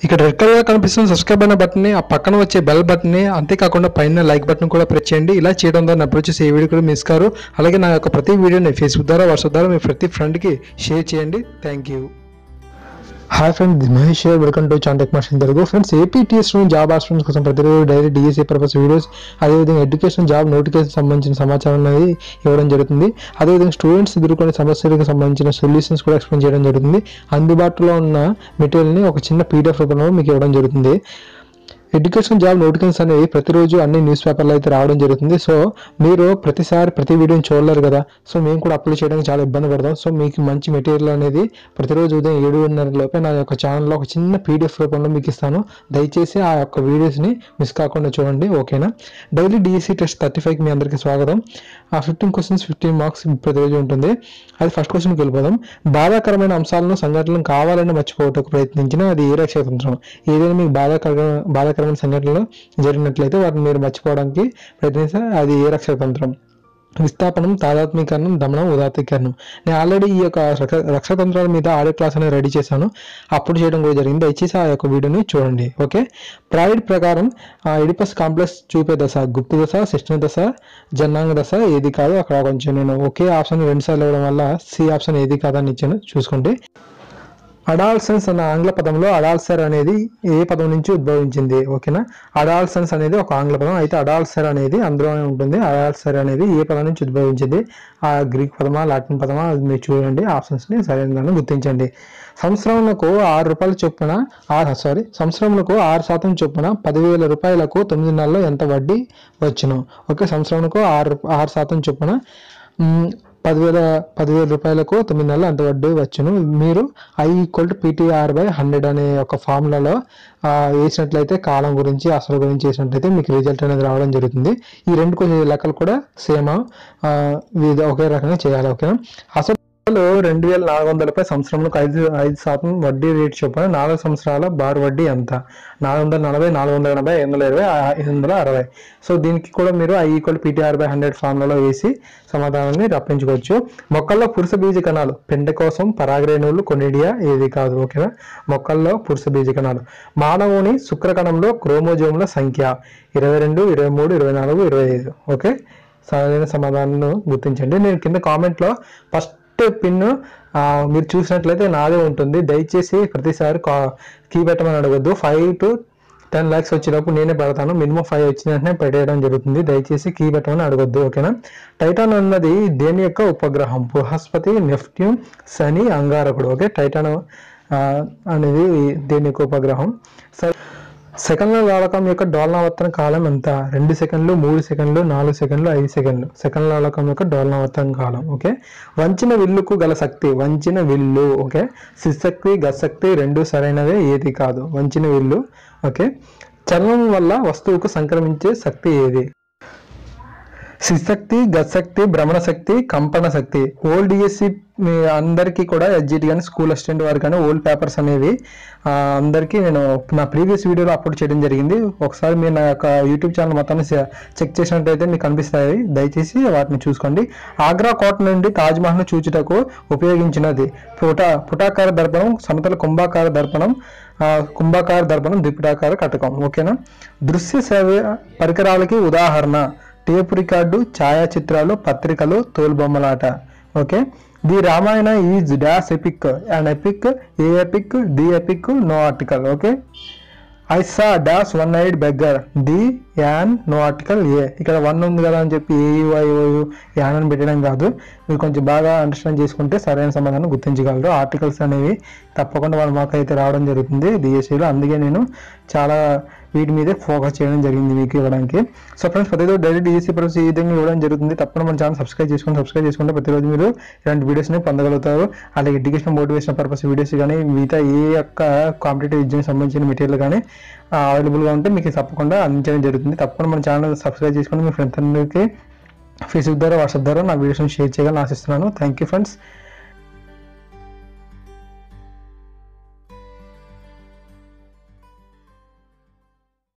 ఇక్కడ red colour కనిపిస్తున్న subscribe అనే బటన్ ని ఆ పక్కన వచ్చే బెల్ బటన్ ని అంతేకాకుండా పైన లైక్ బటన్ కూడా ప్రెస్ చేయండి ఇలా చేయడం ద్వారా నా అప్పుడు వచ్చేసి ఏ వీడియో కూడా మిస్ కారు అలాగే నా యొక్క ప్రతి వీడియోని ఫేస్బుక్ ద్వారా వాట్సాప్ ద్వారా మీ ప్రతి ఫ్రెండ్కి షేర్ చేయండి thank you hi friend the Mahesh welcome to చాంటెక్ మాషన్ Telugu friends APTS job aspirants కోసం ప్రతిరోజు డైలీ డిఎస్సీ పర్పస్ వీడియోస్ అదేవిధంగా ఎడ్యుకేషన్ జాబ్ నోటిఫికేషన్ సంబంధించిన సమాచారం అనేది ఇవ్వడం జరుగుతుంది అదేవిధంగా స్టూడెంట్స్ ఎదుర్కొనే సమస్యలకు సంబంధించిన సొల్యూషన్స్ కూడా ఎక్స్ప్లెయిన్ చేయడం జరుగుతుంది అందుబాటులో ఉన్న మెటీరియల్ని ఒక చిన్న పీడిఎఫ్ రూపంలో మీకు ఇవ్వడం జరుగుతుంది ఎడ్యుకేషన్ జాబ్ నోటిఫికేషన్స్ అనేవి ప్రతిరోజు అన్ని న్యూస్ పేపర్లో అయితే రావడం జరుగుతుంది సో మీరు ప్రతిసారి ప్రతి వీడియోని చూడలేరు కదా సో మేము కూడా అప్లోడ్ చేయడానికి చాలా ఇబ్బంది పడతాం సో మీకు మంచి మెటీరియల్ అనేది ప్రతిరోజు ఉదయం ఏడున్నర లోపే నా యొక్క ఛానల్లో ఒక చిన్న పీడిఎఫ్ రూపంలో మీకు ఇస్తాను దయచేసి ఆ యొక్క వీడియోస్ని మిస్ కాకుండా చూడండి ఓకేనా డైలీ డిఎస్సి టెస్ట్ థర్టీ ఫైవ్కి మీ అందరికీ స్వాగతం ఆ ఫిఫ్టీన్ క్వశ్చన్స్ ఫిఫ్టీన్ మార్క్స్ ప్రతిరోజు ఉంటుంది అది ఫస్ట్ క్వశ్చన్కి వెళ్ళిపోదాం బాధాకరమైన అంశాలను సంఘటనలను కావాలని మర్చిపోవటకు ప్రయత్నించిన అది ఏ రక్షతంత్రం ఏదైనా మీకు బాధాకర బాధాకరమైన సంఘటనలు జరిగినట్లయితే వాటిని మీరు మర్చిపోవడానికి ప్రయత్నిస్తే అది ఏ రక్షతంత్రం విస్థాపనం తాదాత్మీకరణం దమనం ఉదాత్తీకరణం నేను ఆల్రెడీ ఈ యొక్క రక్ష- రక్షతంత్రాల మీద ఆడియో క్లాస్ అనేది రెడీ చేశాను అప్పుడు చేయడం కూడా జరిగింది దయచేసి ఆ యొక్క వీడియోని చూడండి ఓకే ప్రాయిడ్ ప్రకారం ఆ ఎడిపస్ కాంప్లెక్స్ చూపే దశ గుప్త దశ శిష్ణ దశ జన్నాంగ దశ ఏది కాదు అక్కడ కొంచెం నేను ఒకే ఆప్షన్ రెండు సార్లు ఇవ్వడం వల్ల సి ఆప్షన్ ఏది కాదని ఇచ్చాను చూసుకోండి అడాల్సన్స్ అన్న ఆంగ్ల పదంలో అడాల్సర్ అనేది ఏ పదం నుంచి ఉద్భవించింది ఓకేనా అడాల్సన్స్ అనేది ఒక ఆంగ్ల పదం అయితే అడాల్సర్ అనేది అందులోనే ఉంటుంది అడాల్సర్ అనేది ఏ పదం నుంచి ఉద్భవించింది ఆ గ్రీక్ పదమా లాటిన్ పదమా అది మీరు చూడండి ఆప్షన్స్ ని సరైనదని గుర్తించండి సంవత్సరంలో ఆరు రూపాయల చొప్పున ఆరు సారీ సంవత్సరంలో ఆరు శాతం చొప్పున పదివేల రూపాయలకు తొమ్మిది నెలల్లో ఎంత వడ్డీ వచ్చును ఓకే సంవత్సరంలో ఆరు ఆరు శాతం చొప్పున మ్, పదివేల పదివేల రూపాయలకు తొమ్మిది నెలలు అంత వడ్డీ వచ్చును మీరు I equal to PTR by hundred అనే ఒక ఫార్ములాలో వేసినట్లయితే కాలం గురించి అసలు గురించి వేసినట్లయితే మీకు రిజల్ట్ అనేది రావడం జరుగుతుంది ఈ రెండు కొంచెం లెక్కలు కూడా సేమ్ ఒకే రకంగా చేయాలి ఓకేనా అసలు రెండు వేల నాలుగు వందలపై సంవత్సరంలో ఐదు ఐదు శాతం వడ్డీ రేటు చొప్పున నాలుగు సంవత్సరాల బార్ వడ్డీ ఎంత నాలుగు వందల నలభై నాలుగు వందల ఎనభై ఐదు వందల ఇరవై ఐదు వందల అరవై సో దీనికి కూడా మీరు I equal PTR by hundred ఫార్ములాలో వేసి సమాధానాన్ని రప్పించుకోవచ్చు మొక్కల్లో పురుష బీజ కణాలు పెండ కోసం పరాగరేణువులు కొనిడియా ఏది కాదు ఓకేనా మొక్కల్లో పురుష బీజ కణాలు మానవుని శుక్రకణంలో క్రోమోజోముల సంఖ్య ఇరవై రెండు ఇరవై మూడు ఇరవై నాలుగు ఇరవై ఐదు ఓకే సరైన సమాధానం గుర్తించండి నేను కింద కామెంట్లో ఫస్ట్ పిన్ మీరు చూసినట్లయితే నాదే ఉంటుంది దయచేసి ప్రతిసారి కా- కీ పెట్టమని అడగద్దు ఫైవ్ టు టెన్ ల్యాక్స్ వచ్చేటప్పుడు నేనే పెడతాను మినిమం ఫైవ్ వచ్చిన వెంటనే పెట్టేయడం జరుగుతుంది దయచేసి కీ పెట్టమని అడగొద్దు ఓకేనా టైటాన్ అన్నది దేని యొక్క ఉపగ్రహం బృహస్పతి నెప్ట్యూన్ శని అంగారకుడు ఓకే టైటాన్ ఆ, అనేది దేని యొక్క ఉపగ్రహం సరే సెకండ్ల వాడకం యొక్క డోలనావర్తన కాలం ఎంత రెండు సెకండ్లు మూడు సెకండ్లు నాలుగు సెకండ్లు ఐదు సెకండ్లు సెకండ్ల వాడకం యొక్క డోలనావర్తన కాలం ఓకే వంచిన విల్లుకు గల శక్తి వంచిన విల్లు ఓకే శిశక్తి గశక్తి రెండు సరైనవే ఏది కాదు వంచిన విల్లు ఓకే చలనం వల్ల వస్తువుకు సంక్రమించే శక్తి ఏది శిశక్తి గశక్తి భ్రమణ శక్తి కంపన శక్తి ఓల్డ్ డిఎస్సి అందరికీ కూడా ఎడ్జిటి కానీ స్కూల్ అసిస్టెంట్ వారు కానీ ఓల్డ్ పేపర్స్ అనేవి ఆ, అందరికీ నేను నా ప్రీవియస్ వీడియోలో అప్లోడ్ చేయడం జరిగింది ఒకసారి మీరు నా యొక్క యూట్యూబ్ ఛానల్ మొత్తాన్ని చెక్ చేసినట్టయితే మీకు కనిపిస్తాయి దయచేసి వాటిని చూసుకోండి ఆగ్రా కోట నుండి తాజ్ మహల్ను చూచుటకు ఉపయోగించినది పుట పుటాకార దర్పణం సమతల కుంభాకార దర్పణం ఆ, కుంభాకార దర్పణం ద్విపుటాకార కటకం ఓకేనా దృశ్య సేవ పరికరాలకి ఉదాహరణ టేప్ రికార్డు ఛాయాచిత్రాలు పత్రికలు తోలుబొమ్మలాట okay the Ramayana is dash epic and epic a epic the epic no article okay I saw dash one eyed beggar the an no article a ఇక్కడ వన్ ఉంది కదా అని చెప్పి ఏ యాన్ అని పెట్టడం కాదు మీరు కొంచెం బాగా అండర్స్టాండ్ చేసుకుంటే సరైన సమాధానం గుర్తించగలరు ఆర్టికల్స్ అనేవి తప్పకుండా వాళ్ళ మాకు అయితే రావడం జరుగుతుంది డిఎస్సీలో అందుకే నేను చాలా వీటి మీదే ఫోకస్ చేయడం జరిగింది మీకు ఇవ్వడానికి సో ఫ్రెండ్స్ ప్రతిరోజు డైలీ డిఎస్సీ పర్పస్ ఈ విధంగా ఇవ్వడం జరుగుతుంది తప్పకుండా మన ఛానల్ సబ్స్క్రైబ్ చేసుకుని సబ్స్క్రైబ్ చేసుకుంటే ప్రతిరోజు మీరు ఇలాంటి వీడియోస్ని పొందగలుగుతారు అలాగే ఎడ్యుకేషన్ మోటివేషన్ పర్పస్ వీడియోస్ కానీ మిగతా ఏ యొక్క కాంపిటేటివ్ ఎగ్జామ్కి సంబంధించిన మెటీరియల్ కానీ అవైలబుల్గా ఉంటే మీకు తప్పకుండా అందించడం జరుగుతుంది తప్పకుండా మన ఛానల్ సబ్స్క్రైబ్ చేసుకుని మీ ఫ్రెండ్స్ అందరికీ ఫేస్బుక్ ద్వారా వాట్సాప్ ద్వారా నా వీడియోస్ని షేర్ చేయాలని ఆశిస్తున్నాను థ్యాంక్ యూ ఫ్రెండ్స్